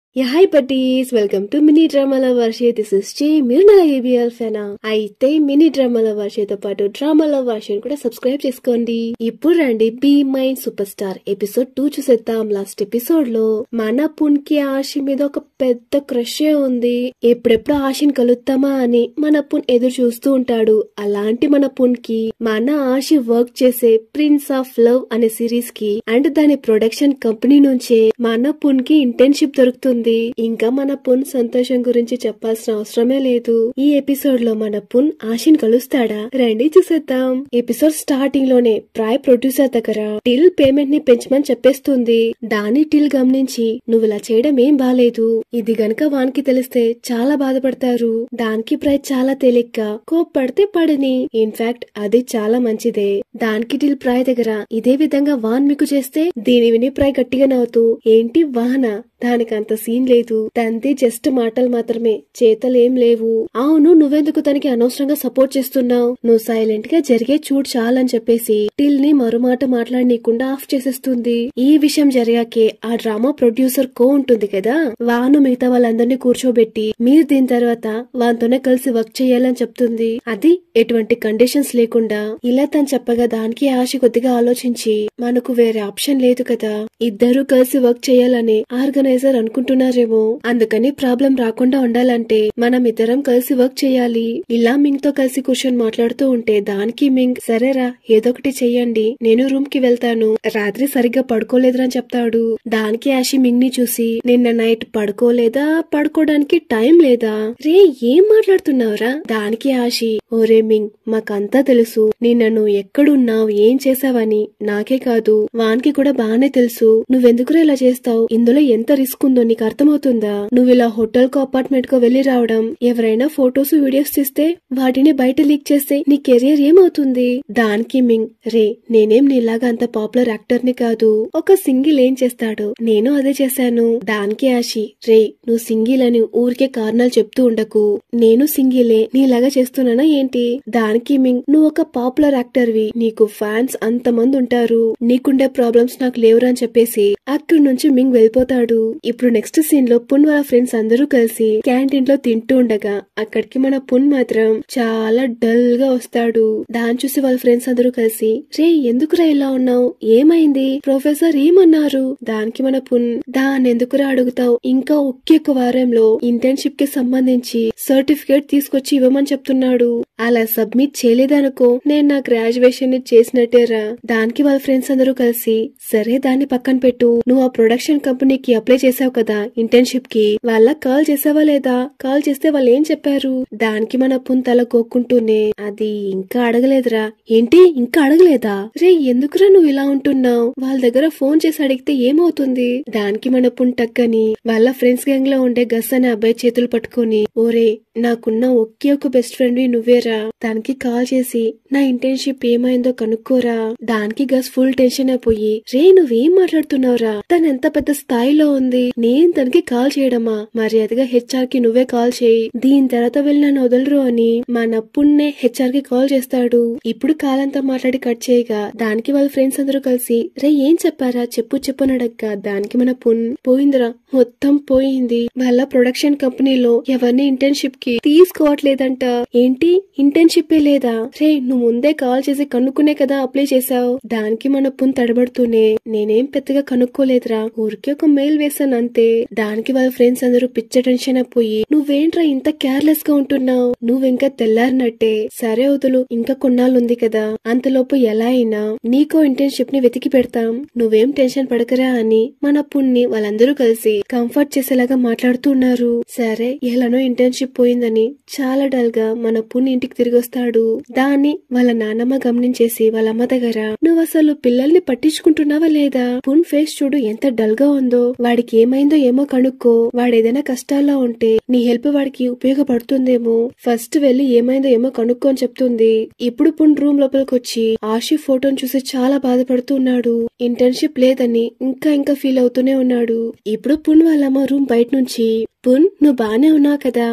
yeah hi పట్టీస్ welcome to mini డ్రామాల వర్షే దిస్ ఇస్ చే మీరు నా ఏబిఎల్ ఫెనా అయితే మినీ డ్రామాల వర్షేతో పాటు డ్రామాల వర్షన్ కూడా సబ్స్క్రైబ్ చేసుకోండి ఇప్పుడు రండి be mine super star episode two చూసేద్దాం లాస్ట్ ఎపిసోడ్ లో మన పున్కి ఆశి మీద ఒక పెద్ద క్రష్ ఉంది ఎప్పుడెప్పుడు ఆశని కలుద్దామా అని మన పున్ ఎదురు చూస్తూ ఉంటాడు అలాంటి మన పున్కి మన ఆశి వర్క్ చేసే ప్రిన్స్ ఆఫ్ లవ్ అనే సిరీస్ కి అండ్ దాని ప్రొడక్షన్ కంపెనీ నుంచే మన పున్ కి ఇంటర్న్షిప్ దొరుకుతుంది ఇంకా మన పున్ సంతోషం గురించి చెప్పాల్సిన అవసరమే లేదు ఈ ఎపిసోడ్ లో మన పున్ ఆశని కలుస్తాడా రండి చూసేద్దాం ఎపిసోడ్ స్టార్టింగ్ లోనే ప్రాయ్ ప్రొడ్యూసర్ దగ్గర టిల్ పేమెంట్ ని పెంచమని చెప్పేస్తుంది దాన్ని టిల్ గమనించి నువ్వు ఇలా చేయడం ఏం బాలేదు ఇది గనక వానికి తెలిస్తే చాలా బాధపడతారు దానికి ప్రాయ్ చాలా తేలిగ్గా కోప్పడితే పడని ఇన్ఫాక్ట్ అది చాలా మంచిదే దానికి టిల్ ప్రాయ్ దగ్గర ఇదే విధంగా వాన్ మీకు చేస్తే దీని విని ప్రాయ్ గట్టిగా నవ్వుతూ ఏంటి వాహన దానికి అంత సీన్ లేదు తంది జస్ట్ మాటలు మాత్రమే చేతలేం లేవు అవును నువ్వెందుకు తనకి అనవసరంగా సపోర్ట్ చేస్తున్నావు నువ్వు సైలెంట్ గా జరిగే చూడు చాలని చెప్పేసి టిల్ ని మరోమాట మాట్లాడనీయకుండా ఆఫ్ చేసేస్తుంది ఈ విషయం జరిగాకే ఆ డ్రామా ప్రొడ్యూసర్ కో ఉంటుంది కదా వాను మిగతా వాళ్ళందరినీ కూర్చోబెట్టి మీరు దీని తర్వాత వానితోనే కలిసి వర్క్ చేయాలని చెప్తుంది అది ఎటువంటి కండిషన్స్ లేకుండా ఇలా తను చెప్పగా దానికి ఆశ కొద్దిగా ఆలోచించి మనకు వేరే ఆప్షన్ లేదు కదా ఇద్దరు కలిసి వర్క్ చేయాలని ఆర్గనైజర్ అనుకుంటున్నారేమో అందుకని ప్రాబ్లం రాకుండా ఉండాలంటే మనం ఇద్దరం కలిసి వర్క్ చేయాలి ఇలా మింగ్ తో కలిసి కూర్చొని మాట్లాడుతూ ఉంటే దానికి మింగ్ సరేరా ఏదొకటి చెయ్యండి నేను రూమ్ కి వెళ్తాను రాత్రి సరిగ్గా పడుకోలేదురని చెప్తాడు దానికి ఆశి మింగ్ ని చూసి నిన్న నైట్ పడుకోలేదా పడుకోవడానికి టైం లేదా రే ఏం మాట్లాడుతున్నావురా దానికి ఆశి ఓరే మింగ్ మాకంతా తెలుసు నిన్న నువ్వు ఎక్కడున్నావు ఏం చేసావని నాకే కాదు వానికి కూడా బాగానే తెలుసు నువ్వెందుకురా ఇలా చేస్తావు ఇందులో ఎంత రిస్క్ ఉందో నీకు అర్థమవుతుందా నువ్వు ఇలా హోటల్ కో అపార్ట్మెంట్ కో వెళ్లి రావడం ఎవరైనా ఫొటోస్ వీడియోస్ తీస్తే వాటిని బయట లీక్ చేస్తే నీ కెరియర్ ఏమవుతుంది దానికి మింగ్ రే నేనేం నీలాగా అంత పాపులర్ యాక్టర్ ని కాదు ఒక సింగిల్ ఏం చేస్తాడు నేను అదే చేశాను దానికి ఆశి రే నువ్వు సింగిల్ అని ఊరికే కారణాలు చెప్తూ ఉండకు నేను సింగిలే నీలాగా చేస్తున్నానా ఏంటి దానికి మింగ్ నువ్వు ఒక పాపులర్ యాక్టర్ వి నీకు ఫ్యాన్స్ అంత మంది ఉంటారు నీకుండే ప్రాబ్లమ్స్ నాకు లేవురా అని చెప్పేసి అక్కడి నుంచి మింగ్ వెళ్ళిపోతాడు ఇప్పుడు నెక్స్ట్ సీన్ లో పున్ వాళ్ళ ఫ్రెండ్స్ అందరూ కలిసి క్యాంటీన్ లో తింటూ ఉండగా అక్కడికి మన పున్ మాత్రం చాలా డల్ గా వస్తాడు దాన్ని చూసి వాళ్ళ ఫ్రెండ్స్ అందరూ కలిసి రే ఎందుకురా ఇలా ఉన్నావు ఏమైంది ప్రొఫెసర్ ఏమన్నారు దానికి మన పున్ దాన్ని ఎందుకురా అడుగుతావు ఇంకా ఒకే ఒక వారంలో ఇంటర్న్షిప్ కి సంబంధించి సర్టిఫికేట్ తీసుకొచ్చి ఇవ్వమని చెప్తున్నాడు అలా సబ్మిట్ చేయలేదనుకో నేను నా గ్రాడ్యుయేషన్ ని చేసినట్టేరా దానికి వాళ్ళ ఫ్రెండ్స్ అందరూ కలిసి సరే దాన్ని పక్కన పెట్టు నువ్వు ఆ ప్రొడక్షన్ కంపెనీకి అప్లై చేసావు కదా ఇంటర్న్షిప్ కి వాళ్ళకి కాల్ చేసావా లేదా కాల్ చేస్తే వాళ్ళు ఏం చెప్పారు దానికి మన పున్ తల కోక్కుంటూనే అది ఇంకా అడగలేదురా ఏంటి ఇంకా అడగలేదా రే ఎందుకురా నువ్వు ఇలా ఉంటున్నావు వాళ్ళ దగ్గర ఫోన్ చేసి అడిగితే ఏమవుతుంది దానికి మన పున్ టక్కని వాళ్ళ ఫ్రెండ్స్ గ్యాంగ్ లో ఉండే గస్ అనే అబ్బాయి చేతులు పట్టుకొని ఓరే నాకున్న ఒకే ఒక బెస్ట్ ఫ్రెండ్ నువ్వేరా దానికి కాల్ చేసి నా ఇంటర్న్షిప్ ఏమైందో కనుక్కోరా దానికి గస్ ఫుల్ టెన్షన్ అయిపోయి రే నువ్వేం మాట్లాడుతున్నావురా తను ఎంత పెద్ద స్థాయిలో ఉంది నేను తనకి కాల్ చేయడమా మర్యాదగా హెచ్ఆర్ కి నువ్వే కాల్ చేయి దీని తర్వాత వెళ్ళి నన్ను వదలరు అని మన పున్నే హెచ్ఆర్ కి కాల్ చేస్తాడు ఇప్పుడు కాలంతా మాట్లాడి కట్ చేయగా దానికి వాళ్ళ ఫ్రెండ్స్ అందరూ కలిసి రే ఏం చెప్పారా చెప్పు చెప్పు నడక్క దానికి మన పున్ పోయిందిరా మొత్తం పోయింది వాళ్ళ ప్రొడక్షన్ కంపెనీలో ఎవరిని ఇంటర్న్షిప్ కి తీసుకోవట్లేదంట ఏంటి ఇంటర్న్షిప్ లేదా రే నువ్వు ముందే కాల్ చేసి కనుక్కునే కదా అప్లై చేసావు దానికి మన పున్ తడబడుతూనే నేనేం పెద్దగా కనుక్కోలేదురా ఊరికే ఒక మెయిల్ వేసాను అంతే దానికి వాళ్ళ ఫ్రెండ్స్ అందరూ పిచ్చ టెన్షన్ అయిపోయి నువ్వేంట్రా ఇంత కేర్లెస్ గా ఉంటున్నావు నువ్వు ఇంకా తెల్లారినట్టే సరే వదులు ఇంకా కొన్నాళ్ళు ఉంది కదా అంతలోపు ఎలా అయినా నీకో ఇంటర్న్షిప్ ని వెతికి పెడతాం నువ్వేం టెన్షన్ పడకరా అని మన పున్ని వాళ్ళందరూ కలిసి కంఫర్ట్ చేసేలాగా మాట్లాడుతున్నారు సరే ఎలానో ఇంటర్న్షిప్ పోయిందని చాలా డల్ గా మన పున్ ఇంటికి తిరిగి వస్తాడు దాన్ని వాళ్ళ నాన్నమ్మ గమనించేసి వాళ్ళ అమ్మ దగ్గర నువ్వు అసలు పిల్లల్ని పట్టించుకుంటున్నావా లేదా పున్ ఫేస్ చూడు ఎంత డల్ గా ఉందో వాడికి ఏమైందో ఏమో కనుక్కో వాడేదైనా కష్టాల్లో ఉంటే నీ హెల్ప్ వాడికి ఉపయోగపడుతుందేమో ఫస్ట్ వెళ్లి ఏమైందో ఏమో కనుక్కో అని చెప్తుంది ఇప్పుడు పున్ రూమ్ లోపలికి వచ్చి ఆషి ఫోటోని చూసి చాలా బాధపడుతున్నాడు ఇంటర్న్షిప్ లేదని ఇంకా ఇంకా ఫీల్ అవుతూనే ఉన్నాడు ఇప్పుడు పున్ వాళ్ళమ్మ రూమ్ బయట నుంచి పున్ నువ్వు బానే ఉన్నావు కదా తినడానికి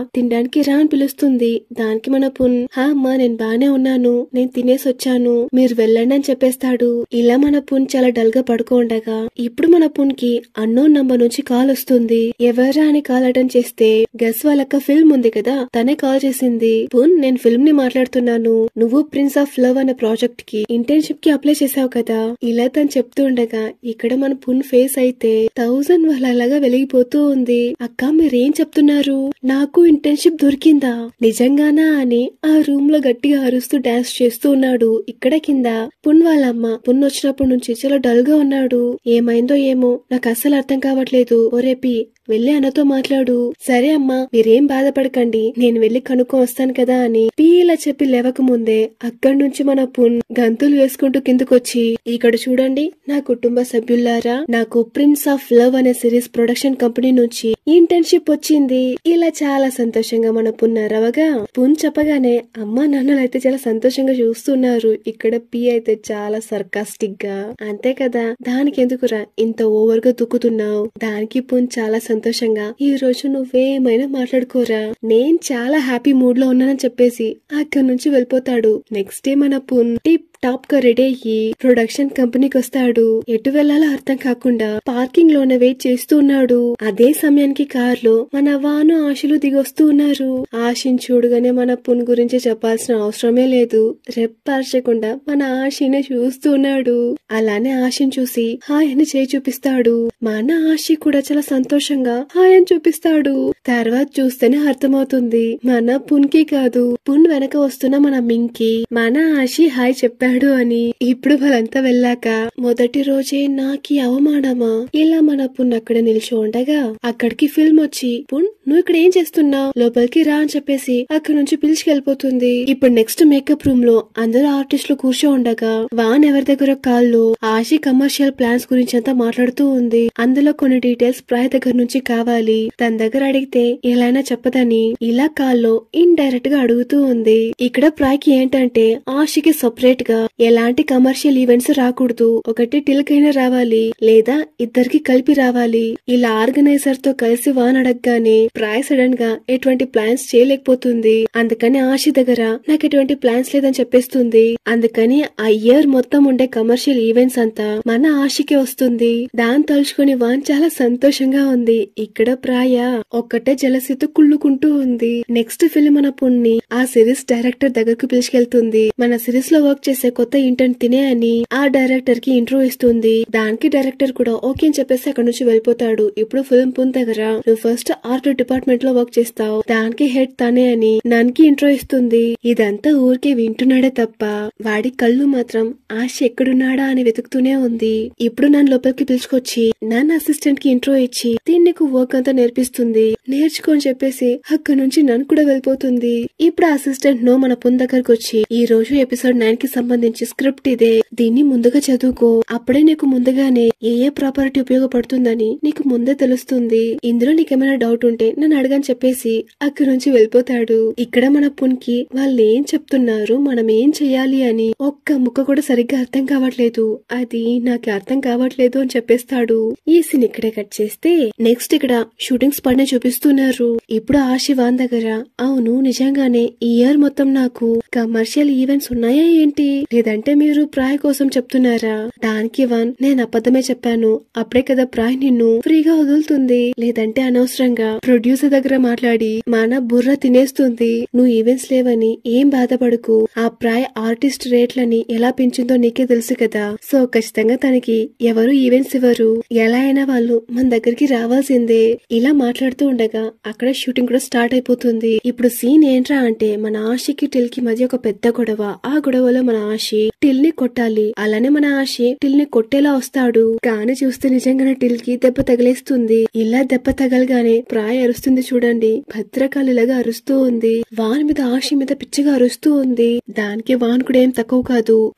దానికి రా అని పిలుస్తుంది దానికి మన పున్ హా అమ్మా నేను బానే ఉన్నాను నేను తినేసి వచ్చాను మీరు వెళ్ళండి అని చెప్పేస్తాడు ఇలా మన పున్ చాలా డల్ గా పడుకోండగా ఇప్పుడు మన పున్ కి అన్నోన్ నంబర్ నుంచి కాల్ వస్తుంది ఎవరా అని కాల్ అటెండ్ చేస్తే గస్ వాళ్ళక్క ఫిల్మ్ ఉంది కదా తనే కాల్ చేసింది పున్ నేను ఫిల్మ్ ని మాట్లాడుతున్నాను నువ్వు ప్రిన్స్ ఆఫ్ లవ్ అనే ప్రాజెక్ట్ కి ఇంటర్న్షిప్ కి అప్లై చేసావు కదా ఇలా తను చెప్తూ ఉండగా ఇక్కడ మన పున్ ఫేస్ అయితే థౌసండ్ వాళ్ళలాగా వెలిగిపోతూ ఉంది అక్క మీరేం చెప్తున్నారు నాకు ఇంటర్న్షిప్ దొరికిందా నిజంగానా అని ఆ రూమ్ లో గట్టిగా అరుస్తూ డాన్స్ చేస్తూ ఉన్నాడు ఇక్కడ కింద పున్ వాళ్ళమ్మ పున్ వచ్చినప్పటి నుంచి చాలా డల్ గా ఉన్నాడు ఏమైందో ఏమో నాకు అస్సలు అర్థం కావట్లేదు ఓరేపి వెళ్ళి అన్నతో మాట్లాడు సరే అమ్మా మీరేం బాధపడకండి నేను వెళ్ళి కనుక్కో వస్తాను కదా అని పీ ఇలా చెప్పి లేవక ముందే అక్కడి నుంచి మన పున్ గంతులు వేసుకుంటూ కిందకొచ్చి ఇక్కడ చూడండి నా కుటుంబ సభ్యులారా నాకు ప్రిన్స్ ఆఫ్ లవ్ అనే సిరీస్ ప్రొడక్షన్ కంపెనీ నుంచి ఇంటర్న్షిప్ వచ్చింది ఇలా చాలా సంతోషంగా మన పున్ అరవగా పున్ చెప్పగానే అమ్మా నాన్నలు అయితే చాలా సంతోషంగా చూస్తున్నారు ఇక్కడ పి అయితే చాలా సర్కాస్టిక్ గా అంతే కదా దానికి ఎందుకురా ఇంత ఓవర్ గా దుక్కుతున్నావు దానికి పున్ చాలా సంతోషంగా ఈ రోజు నువ్వేమైనా మాట్లాడుకోరా నేను చాలా హ్యాపీ మూడ్ లో ఉన్నానని చెప్పేసి అక్కడి నుంచి వెళ్ళిపోతాడు నెక్స్ట్ డే మన పున్ టిప్ టాప్ గా రెడీ అయ్యి ప్రొడక్షన్ కంపెనీకి వస్తాడు ఎటు వెళ్లాలో అర్థం కాకుండా పార్కింగ్ లోనే వెయిట్ చేస్తూ ఉన్నాడు అదే సమయానికి కార్ లో మన వాను ఆశలు దిగొస్తూ ఉన్నారు ఆశని చూడగానే మన పున్ గురించి చెప్పాల్సిన అవసరమే లేదు రెప్పార్చకుండా మన ఆశని చూస్తూ ఉన్నాడు అలానే ఆశని చూసి హాయ్ అని చేయి చూపిస్తాడు మన ఆశి కూడా చాలా సంతోషంగా హాయ్ అని చూపిస్తాడు తర్వాత చూస్తేనే అర్థమవుతుంది మన పున్కి కాదు పున్ వెనక వస్తున్న మన మింకి మన ఆశి హాయ్ చెప్పాడు అని ఇప్పుడు వాళ్ళంతా వెళ్ళాక మొదటి రోజే నాకి అవమానమా ఇలా మన పున్ అక్కడ నిల్చో ఉండగా అక్కడికి ఫిల్మ్ వచ్చి పున్ నువ్వు ఇక్కడ ఏం చేస్తున్నావు లోపలికి రా అని చెప్పేసి అక్కడ నుంచి పిలిచికెళ్ళిపోతుంది ఇప్పుడు నెక్స్ట్ మేకప్ రూమ్ లో అందరూ ఆర్టిస్టులు కూర్చో ఉండగా వాన్ ఎవరి దగ్గర కాల్లో ఆశి కమర్షియల్ ప్లాన్స్ గురించి అంతా మాట్లాడుతూ ఉంది అందులో కొన్ని డీటెయిల్స్ ప్రాయ దగ్గర నుంచి కావాలి తన దగ్గర అడిగితే ఎలాగైనా చెప్పదని ఇలా కాల్లో ఇన్ డైరెక్ట్ గా అడుగుతూ ఉంది ఇక్కడ ప్రాయ్కి ఏంటంటే ఆశకి సపరేట్ గా ఎలాంటి కమర్షియల్ ఈవెంట్స్ రాకూడదు ఒకటి టిల్కైనా రావాలి లేదా ఇద్దరికి కలిపి రావాలి ఇలా ఆర్గనైజర్ తో కలిసి వాన్ అడగగానే ప్రాయ్ సడన్ గా ఎటువంటి ప్లాన్స్ చేయలేకపోతుంది అందుకని ఆశి దగ్గర నాకు ఎటువంటి ప్లాన్స్ లేదని చెప్పేస్తుంది అందుకని ఆ ఇయర్ మొత్తం ఉండే కమర్షియల్ ఈవెంట్స్ అంతా మన ఆశికే వస్తుంది దాన్ని తలుచుకొని వాన్ చాలా సంతోషంగా ఉంది ఇక్కడ ప్రాయ ఒక్కటే జలసితో కుళ్ళుకుంటూ ఉంది నెక్స్ట్ ఫిల్మ్ మన పుణ్ణి ఆ సిరీస్ డైరెక్టర్ దగ్గరకు పిలుచుకెళ్తుంది మన సిరీస్ లో వర్క్ చేసే కొత్త ఇంటర్న్ తినే అని ఆ డైరెక్టర్ కి ఇంట్రో ఇస్తుంది దానికి డైరెక్టర్ కూడా ఓకే అని చెప్పేసి అక్కడ నుంచి వెళ్ళిపోతాడు ఇప్పుడు ఫిల్మ్ పున్ దగ్గర నువ్వు ఫస్ట్ ఆర్ట్ డిపార్ట్మెంట్ లో వర్క్ చేస్తావు దానికి హెడ్ తనే అని నన్కి ఇంట్రో ఇస్తుంది ఇదంతా ఊరికే వింటున్నాడే తప్ప వాడి కళ్ళు మాత్రం ఆశ ఎక్కడున్నాడా అని వెతుకుతూనే ఉంది ఇప్పుడు నన్ను లోపలికి పిలుచుకొచ్చి నన్ను అసిస్టెంట్ కి ఇంట్రో ఇచ్చి దీన్ని నీకు వర్క్ అంతా నేర్పిస్తుంది నేర్చుకో అని చెప్పేసి అక్కడి నుంచి నన్ను కూడా వెళ్ళిపోతుంది ఇప్పుడు అసిస్టెంట్ నో మన పున్ దగ్గరకు వచ్చి ఈ రోజు ఎపిసోడ్ నైన్ కి సంబంధించి స్క్రిప్ట్ ఇదే దీన్ని ముందుగా చదువుకో అప్పుడే నీకు ముందుగానే ఏ ఏ ప్రాపర్టీ ఉపయోగపడుతుందని నీకు ముందే తెలుస్తుంది ఇందులో నీకేమైనా డౌట్ ఉంటే నన్ను అడగని చెప్పేసి అక్కడి నుంచి వెళ్ళిపోతాడు ఇక్కడ మన పున్కి వాళ్ళు ఏం చెప్తున్నారు మనం ఏం చెయ్యాలి అని ఒక్క ముక్క కూడా సరిగ్గా అర్థం కావట్లేదు అది నాకు అర్థం కావట్లేదు అని చెప్పేస్తాడు ఈ సీన్ ఇక్కడే కట్ చేస్తే నెక్స్ట్ ఇక్కడ షూటింగ్ స్పాట్ నే చూపిస్తున్నారు ఇప్పుడు ఆశి వాన్ దగ్గర అవును నిజంగానే ఈ ఇయర్ మొత్తం నాకు కమర్షియల్ ఈవెంట్స్ ఉన్నాయా ఏంటి లేదంటే మీరు ప్రాయ్ కోసం చెప్తున్నారా దానికి వన్ నేను అబద్ధమే చెప్పాను అప్పుడే కదా ప్రాయ్ నిన్ను ఫ్రీగా వదులుతుంది లేదంటే అనవసరంగా ప్రొడ్యూసర్ దగ్గర మాట్లాడి మన బుర్ర తినేస్తుంది నువ్వు ఈవెంట్స్ లేవని ఏం బాధపడకు ఆ ప్రాయ్ ఆర్టిస్ట్ రేట్లని ఎలా పెంచిందో నీకే తెలుసు కదా సో ఖచ్చితంగా తనకి ఎవరు ఈవెంట్స్ ఇవ్వరు ఎలా అయినా వాళ్ళు మన దగ్గరికి రావాల్సిందే ఇలా మాట్లాడుతూ ఉండగా అక్కడ షూటింగ్ కూడా స్టార్ట్ అయిపోతుంది ఇప్పుడు సీన్ ఏంట్రా అంటే మన ఆశకి టిల్ కి మధ్య ఒక పెద్ద గొడవ ఆ గొడవలో మన ఆశి టిల్ ని కొట్టాలి అలానే మన ఆశి టిల్ ని కొట్టేలా వస్తాడు కానీ చూస్తే నిజంగానే టిల్ కి దెబ్బ తగిలేస్తుంది ఇలా దెబ్బ తగలగానే ప్రాయ అరుస్తుంది చూడండి భద్రకాళిలాగా అరుస్తూ ఉంది వాన్ మీద ఆశి మీద పిచ్చిగా అరుస్తూ ఉంది దానికి వాన్ కూడా ఏం తక్కువ కాదు ప్రాయ్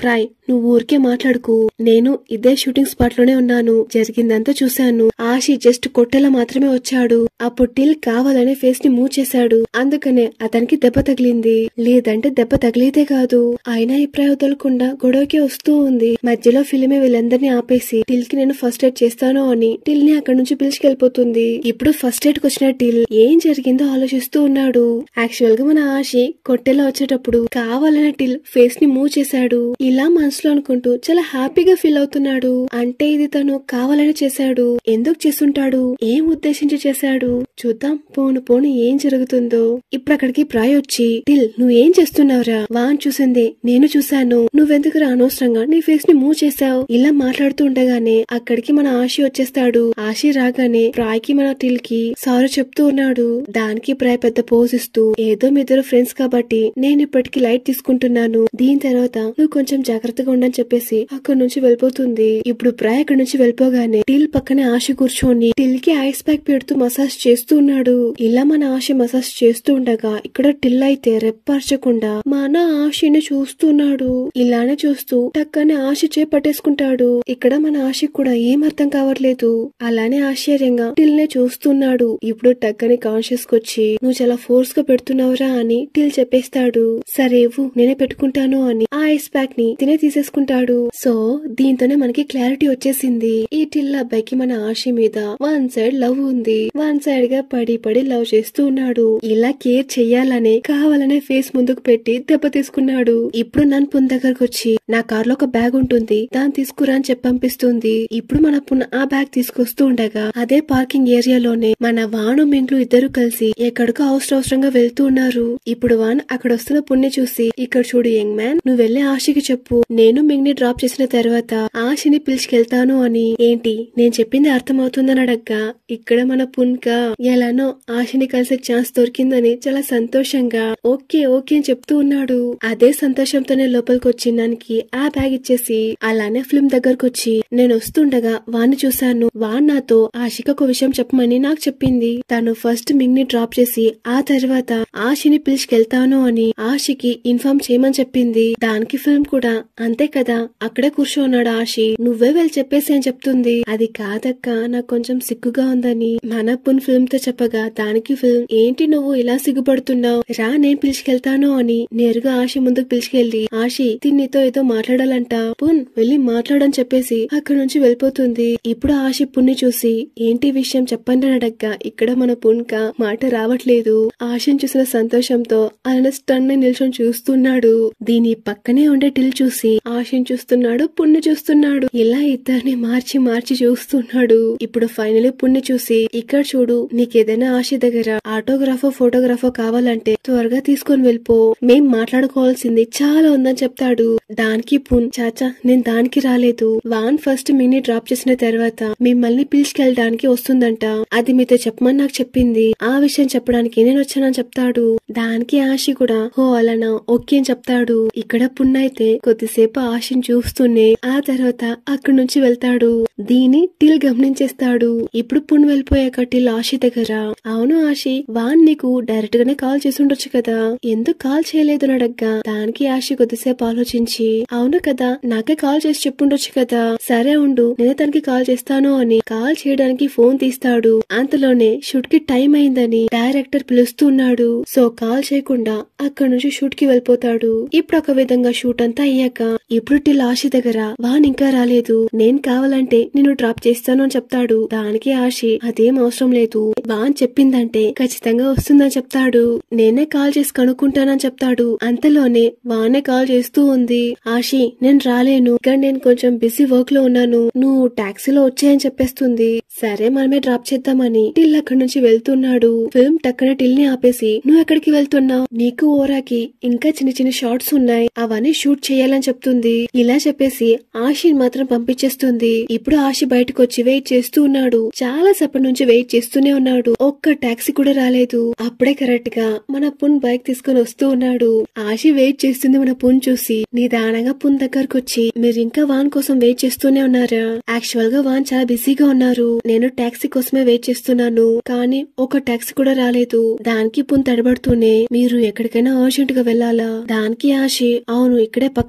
నువ్వు ఊరికే మాట్లాడుకు నేను ఇదే షూటింగ్ స్పాట్ లోనే ఉన్నాను జరిగిందంతా చూశాను ఆశి జస్ట్ కొట్టేలా మాత్రమే వచ్చాడు అప్పుడు టిల్ కావాలనే ఫేస్ ని మూవ్ చేశాడు అందుకనే అతనికి దెబ్బ తగిలింది లేదంటే దెబ్బ తగిలితే కాదు అయినా ఈ వదలకుండా గొడవకి వస్తూ ఉంది మధ్యలో ఫిలిమే వీళ్ళందరినీ ఆపేసి టిల్ కి నేను ఫస్ట్ ఎయిడ్ చేస్తాను అని టిల్ ని అక్కడ నుంచి పిలిచికెళ్ళిపోతుంది ఇప్పుడు ఫస్ట్ ఎయిడ్ కి వచ్చిన టిల్ ఏం జరిగిందో ఆలోచిస్తూ ఉన్నాడు యాక్చువల్ గా మన ఆశి కొట్టేలా వచ్చేటప్పుడు కావాలనే టిల్ ఫేస్ ని మూవ్ చేశాడు ఇలా మనసులో అనుకుంటూ చాలా హ్యాపీగా ఫీల్ అవుతున్నాడు అంటే ఇది తను కావాలని చేశాడు ఎందుకు చేసుంటాడు ఏం ఉద్దేశించి చేశాడు చూద్దాం పోను పోను ఏం జరుగుతుందో ఇప్పుడు అక్కడికి ప్రాయ్ వచ్చి టిల్ నువ్వేం చేస్తున్నావురా వాన్ చూసింది నేను చూశాను నువ్వెందుకు అనవసరంగా నీ ఫేస్ ని మూవ్ చేశావు ఇలా మాట్లాడుతూ ఉండగానే అక్కడికి మన ఆశి వచ్చేస్తాడు ఆశి రాగానే ప్రాయ్ కి మన టిల్ కి సారీ చెప్తూ ఉన్నాడు దానికి ప్రాయ్ పెద్ద పోజ్ ఇస్తూ ఏదో మీ ఇద్దరు ఫ్రెండ్స్ కాబట్టి నేను ఇప్పటికి లైట్ తీసుకుంటున్నాను దీని తర్వాత నువ్వు కొంచెం జాగ్రత్తగా ఉండని చెప్పేసి అక్కడి నుంచి వెళ్ళిపోతుంది ఇప్పుడు ప్రాయ్ అక్కడి నుంచి వెళ్ళిపోగానే టిల్ పక్కనే ఆశ కూర్చొని టిల్ కి ఐస్ ప్యాక్ పెడుతూ మసాజ్ చేస్తూ ఉన్నాడు ఇలా మన ఆశ మసాజ్ చేస్తూ ఉండగా ఇక్కడ టిల్ అయితే రెప్పార్చకుండా మన ఆశని చూస్తున్నాడు ఇలానే చూస్తూ టక్కనే ఆశ చే పట్టేసుకుంటాడు ఇక్కడ మన ఆశ కూడా ఏం అర్థం కావట్లేదు అలానే ఆశ్చర్యంగా టిల్ నే చూస్తున్నాడు ఇప్పుడు టక్కని కాన్షియస్ కొచ్చి నువ్వు చాలా ఫోర్స్ గా పెడుతున్నావురా అని టిల్ చెప్పేస్తాడు సరే ఇవ్వు నేనే పెట్టుకుంటాను అని ఆ ఐస్ ప్యాక్ ని తినే తీసేసుకుంటాడు సో దీంతోనే మనకి క్లారిటీ వచ్చేసింది ఈ టిల్ అబ్బాయికి మన ఆశ మీద వన్ సైడ్ లవ్ ఉంది వన్ సైడ్ గా పడి పడి లవ్ చేస్తూ ఉన్నాడు ఇలా కేర్ చెయ్యాలనే కావాలనే ఫేస్ ముందుకు పెట్టి దెబ్బ తీసుకున్నాడు ఇప్పుడు నన్ను పున్ దగ్గరకు వచ్చి నా కార్ లో ఒక బ్యాగ్ ఉంటుంది దాన్ని తీసుకురా అని చెప్పి పంపిస్తుంది ఇప్పుడు మన పున్న ఆ బ్యాగ్ తీసుకొస్తూ ఉండగా అదే పార్కింగ్ ఏరియాలోనే మన వాను మింగ్లు ఇద్దరు కలిసి ఎక్కడికో అవసరం అవసరంగా వెళ్తూ ఉన్నారు ఇప్పుడు వాన్ అక్కడ వస్తున్న పుణ్య చూసి ఇక్కడ చూడు యంగ్ మ్యాన్ నువ్వు వెళ్లే ఆశకి చెప్పు నేను మింగ్ ని డ్రాప్ చేసిన తర్వాత ఆశని పిలిచికెళ్తాను అని ఏంటి నేను చెప్పింది అర్థమవుతుందని అడగ్గా ఇక్కడ మన పున్క ఎలానో ఆశని కలిసే ఛాన్స్ దొరికిందని చాలా సంతోషంగా ఓకే ఓకే అని చెప్తూ ఉన్నాడు అదే సంతోషంతోనే లోపలికి వచ్చి దానికి ఆ బ్యాగ్ ఇచ్చేసి అలానే ఫిల్మ్ దగ్గరకు వచ్చి నేను వస్తుండగా వాణ్ణి చూశాను వాన్ నాతో ఆశకి ఒక విషయం చెప్పమని నాకు చెప్పింది తను ఫస్ట్ మింగ్ ని డ్రాప్ చేసి ఆ తర్వాత ఆశని పిలిచికెళ్తాను అని ఆశకి ఇన్ఫార్మ్ చేయమని చెప్పింది దానికి ఫిల్మ్ కూడా అంతే కదా అక్కడే కూర్చోన్నాడు ఆశి నువ్వే వెళ్ళి చెప్పేసి అని చెప్తుంది అది కాదక్క నాకు కొంచెం సిగ్గుగా ఉందని మన పున్ ఫిల్మ్ తో చెప్పగా దానికి ఫిల్మ్ ఏంటి నువ్వు ఇలా సిగ్గుపడుతున్నావు రా నేను పిలిచికెళ్తాను అని నేరుగా ఆశ ముందుకు పిలిచికెళ్లి ఆశి తిన్నితో ఏదో మాట్లాడాలంట పున్ వెళ్ళి మాట్లాడని చెప్పేసి అక్కడ నుంచి వెళ్ళిపోతుంది ఇప్పుడు ఆశి పున్ని చూసి ఏంటి విషయం చెప్పండి అని అడగ్గా ఇక్కడ మన పున్క మాట రావట్లేదు ఆశని చూసిన సంతోషంతో ఆయన స్టన్ నిల్చొని చూస్తున్నాడు దీని పక్కనే ఉండే టిల్ చూసి ఆశని చూస్తున్నాడు పుణ్య చూస్తున్నాడు ఇలా ఇద్దరిని మార్చి మార్చి చూస్తున్నాడు ఇప్పుడు ఫైనలీ పుణ్య చూసి ఇక్కడ చూడు నీకేదైనా ఆశ దగ్గర ఆటోగ్రాఫో ఫోటోగ్రాఫో కావాలంటే త్వరగా తీసుకొని వెళ్ళిపో మేం మాట్లాడుకోవాల్సింది చాలా ఉందని చెప్తాడు దానికి పున్ చాచా నేను దానికి రాలేదు వాన్ ఫస్ట్ మినీ డ్రాప్ చేసిన తర్వాత మిమ్మల్ని పిలిచికెళ్ళడానికి వస్తుందంట అది మీతో చెప్పమని నాకు చెప్పింది ఆ విషయం చెప్పడానికి నేను వచ్చానని చెప్తాడు దానికి ఆశి కూడా హో అలానా ఓకే అని చెప్తాడు ఇక్కడ పున్న అయితే కొద్దిసేపు ఆశని చూస్తూనే ఆ తర్వాత అక్కడి నుంచి వెళ్తాడు దీని టిల్ గమనించేస్తాడు ఇప్పుడు పున్ వెళ్ళిపోయాక టిల్ ఆశి దగ్గర అవును ఆశి వాన్ నీకు డైరెక్ట్ గానే కాల్ చేసి ఉండొచ్చు కదా ఎందుకు కాల్ చేయలేదు అని అడగ్గా దానికి ఆశి కొద్దిసేపు ఆలోచించి అవును కదా నాకే కాల్ చేసి చెప్పుండొచ్చు కదా సరే ఉండు నేను తనకి కాల్ చేస్తాను అని కాల్ చేయడానికి ఫోన్ తీస్తాడు అంతలోనే షూట్ కి టైం అయిందని డైరెక్టర్ పిలుస్తున్నాడు సో కాల్ చేయకుండా అక్కడి నుంచి షూట్ కి వెళ్ళిపోతాడు ఇప్పుడు ఒక విధంగా షూట్ అంతా అయ్యాక ఇప్పుడు టిల్ ఆశి దగ్గర వాన్ ఇంకా రాలేదు నేను కావాలంటే నిన్ను డ్రాప్ చేస్తాను అని చెప్తాడు దానికి ఆశి అదేం అవసరం లేదు వాన్ చెప్పిందంటే ఖచ్చితంగా వస్తుందని చెప్తాడు నేనే కాల్ చేసి కనుక్కుంటానని చెప్తాడు అంతలోనే వానే కాల్ చేస్తూ ఉంది ఆశి నేను రాలేను ఇక్కడ నేను కొంచెం బిజీ వర్క్ లో ఉన్నాను నువ్వు టాక్సీలో వచ్చాయని చెప్పేస్తుంది సరే మనమే డ్రాప్ చేద్దామని టిల్ అక్కడి నుంచి వెళ్తున్నాడు ఫిల్మ్ టక్కన టిల్ ని ఆపేసి నువ్వు ఎక్కడికి వెళ్తున్నావు నీకు ఓరాకి ఇంకా చిన్న చిన్న షార్ట్స్ ఉన్నాయి అవన్నీ షూట్ చేయాలని చెప్తుంది ఇలా చెప్పేసి ఆశిని మాత్రం పంపించేస్తుంది ఇప్పుడు ఆశి బయటకు వచ్చి వెయిట్ చేస్తూ ఉన్నాడు చాలా సేపటి నుంచి వెయిట్ చేస్తూనే ఉన్నాడు ఒక్క టాక్సీ కూడా రాలేదు అప్పుడే కరెక్ట్ గా మన పున్ బైక్ తీసుకుని వస్తూ ఉన్నాడు ఆశి వెయిట్ చేస్తుంది మన పున్ చూసి నిదానంగా పున్ దగ్గరకు వచ్చి మీరు ఇంకా వాన్ కోసం వెయిట్ చేస్తూనే ఉన్నారా యాక్చువల్ గా వాన్ చాలా బిజీగా ఉన్నారు నేను టాక్సీ కోసమే వెయిట్ చేస్తున్నాను కానీ ఒక టాక్సీ కూడా రాలేదు దానికి పున్ తడబడుతూనే మీరు ఎక్కడికైనా అర్జెంట్ గా వెళ్ళాలా దానికి ఆశి అవును ఇక్కడే పక్కనే హోటల్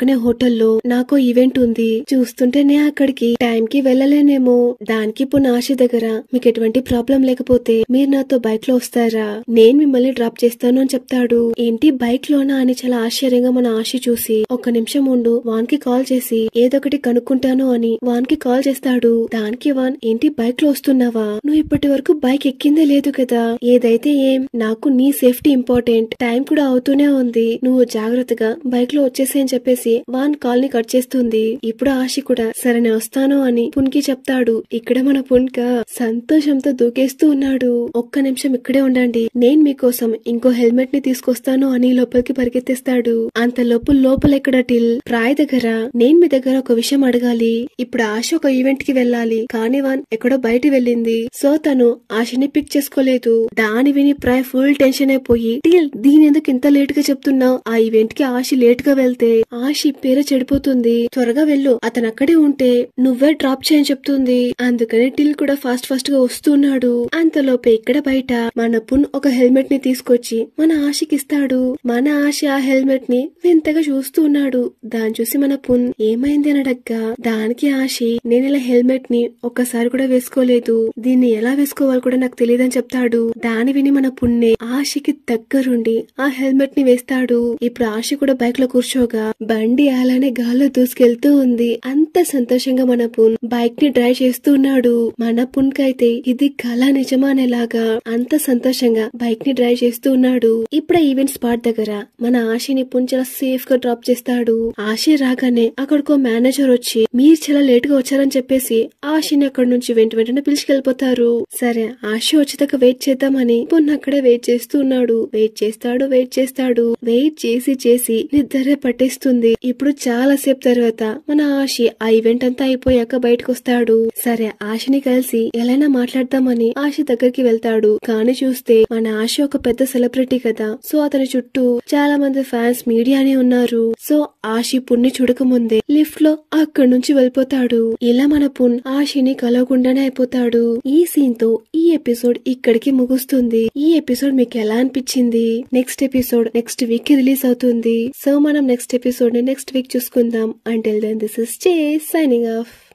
లో నాకు ఈవెంట్ ఉంది చూస్తుంటేనే అక్కడికి టైం కి వెళ్ళలేనేమో దానికి ఇప్పుడు నా ఆశ దగ్గర మీకు ఎటువంటి ప్రాబ్లం లేకపోతే మీరు నాతో బైక్ లో వస్తారా నేను మిమ్మల్ని డ్రాప్ చేస్తాను అని చెప్తాడు ఏంటి బైక్ లోనా అని చాలా ఆశ్చర్యంగా మన ఆశ చూసి ఒక్క నిమిషం ఉండు వాన్ కి కాల్ చేసి ఏదొకటి కనుక్కుంటాను అని వాన్ కి కాల్ చేస్తాడు దానికి వాన్ ఏంటి బైక్ లో వస్తున్నావా నువ్వు ఇప్పటి వరకు బైక్ ఎక్కిందే లేదు కదా ఏదైతే ఏం నాకు నీ సేఫ్టీ ఇంపార్టెంట్ టైం కూడా అవుతూనే ఉంది నువ్వు జాగ్రత్తగా బైక్ లో వచ్చేసి అని చెప్పేసి వాన్ కాల్ ని కట్ చేస్తుంది ఇప్పుడు ఆశ కూడా సరే నేను వస్తాను అని పున్కి చెప్తాడు ఇక్కడ మన పున్క సంతోషంతో దూకేస్తూ ఉన్నాడు ఒక్క నిమిషం ఇక్కడే ఉండండి నేను మీకోసం ఇంకో హెల్మెట్ ని తీసుకొస్తాను అని లోపలికి పరిగెత్తేస్తాడు అంత లోపల లోపల ఎక్కడ టిల్ రాయ్ దగ్గర నేను మీ దగ్గర ఒక విషయం అడగాలి ఇప్పుడు ఆశ ఒక ఈవెంట్ కి వెళ్ళాలి కానీ వాన్ ఎక్కడో బయట వెళ్ళింది సో తను ఆశని పిక్ చేసుకోలేదు దాని విని ప్రాయ్ ఫుల్ టెన్షన్ అయిపోయి టిల్ దీని ఎందుకు ఇంత లేట్ గా చెప్తున్నావు ఆ ఈవెంట్ కి ఆశ లేట్ గా వెళ్తే ఆశ పేరు చెడిపోతుంది త్వరగా వెళ్ళు అతను అక్కడే ఉంటే నువ్వే డ్రాప్ చేయని చెప్తుంది అందుకని టిల్ కూడా ఫాస్ట్ ఫాస్ట్ గా వస్తున్నాడు అంతలోపే ఇక్కడ బయట మన పున్ ఒక హెల్మెట్ ని తీసుకొచ్చి మన ఆశకి ఇస్తాడు మన ఆశ ఆ హెల్మెట్ ని వింతగా చూస్తూ ఉన్నాడు దాన్ని చూసి మన పున్ ఏమైంది అని అడగ్గా దానికి ఆశి నేను ఇలా హెల్మెట్ ని ఒక్కసారి కూడా వేసుకోలేదు దీన్ని ఎలా వేసుకోవాలో కూడా నాకు తెలియదని చెప్తాడు దాని విని మన పుణ్ణే ఆశకి దగ్గరుండి ఆ హెల్మెట్ ని వేస్తాడు ఇప్పుడు ఆశ కూడా బైక్ లో కూర్చోగా బండి అలానే గాల్లో దూసుకెళ్తూ ఉంది అంత సంతోషంగా మన పున్ బైక్ ని డ్రైవ్ చేస్తూ ఉన్నాడు మన పున్ కైతే ఇది కళ నిజమా అనేలాగా అంత సంతోషంగా బైక్ ని డ్రైవ్ చేస్తూ ఉన్నాడు ఇప్పుడు ఆ ఈవెంట్ స్పాట్ దగ్గర మన ఆశని పున్ చాలా సేఫ్ గా డ్రాప్ చేస్తాడు ఆశ రాగానే అక్కడికో మేనేజర్ వచ్చి మీరు చాలా లేట్ గా వచ్చారని చెప్పేసి ఆశని అక్కడి నుంచి వెంట వెంటనే పిలుచుకెళ్లిపోతారు సరే ఆశ వచ్చేదాకా వెయిట్ చేద్దామని పున్ అక్కడే వెయిట్ చేస్తూ ఉన్నాడు వెయిట్ చేస్తాడు వెయిట్ చేస్తాడు వెయిట్ చేసి చేసి నిద్రే పట్టేస్తుంది ఇప్పుడు చాలా సేపు తర్వాత మన ఆశ ఆ ఈవెంట్ అంతా అయిపోయాక బయటకు వస్తాడు సరే ఆశని కలిసి ఎలా మాట్లాడదామని ఆశ దగ్గరికి వెళ్తాడు కానీ చూస్తే మన ఆశ ఒక పెద్ద సెలబ్రిటీ కదా సో అతని చుట్టూ చాలా మంది ఫ్యాన్స్ మీడియానే ఉన్నారు సో ఆశి పుణ్ణి చూడకముందే లిఫ్ట్ లో అక్కడి నుంచి వెళ్ళిపోతాడు ఇలా మన పున్ ఆశని కలవకుండానే అయిపోతాడు ఈ సీన్ తో ఈ ఎపిసోడ్ ఇక్కడికి ముగుస్తుంది ఈ ఎపిసోడ్ మీకు ఎలా అనిపించింది నెక్స్ట్ ఎపిసోడ్ నెక్స్ట్ వీక్ కి రిలీజ్ అవుతుంది సో మనం నెక్స్ట్ ఎపిసోడ్ ని నెక్స్ట్ వీక్ చూసుకుందాం అంటిల్ దెన్ దిస్ ఇస్ చే సైనింగ్ ఆఫ్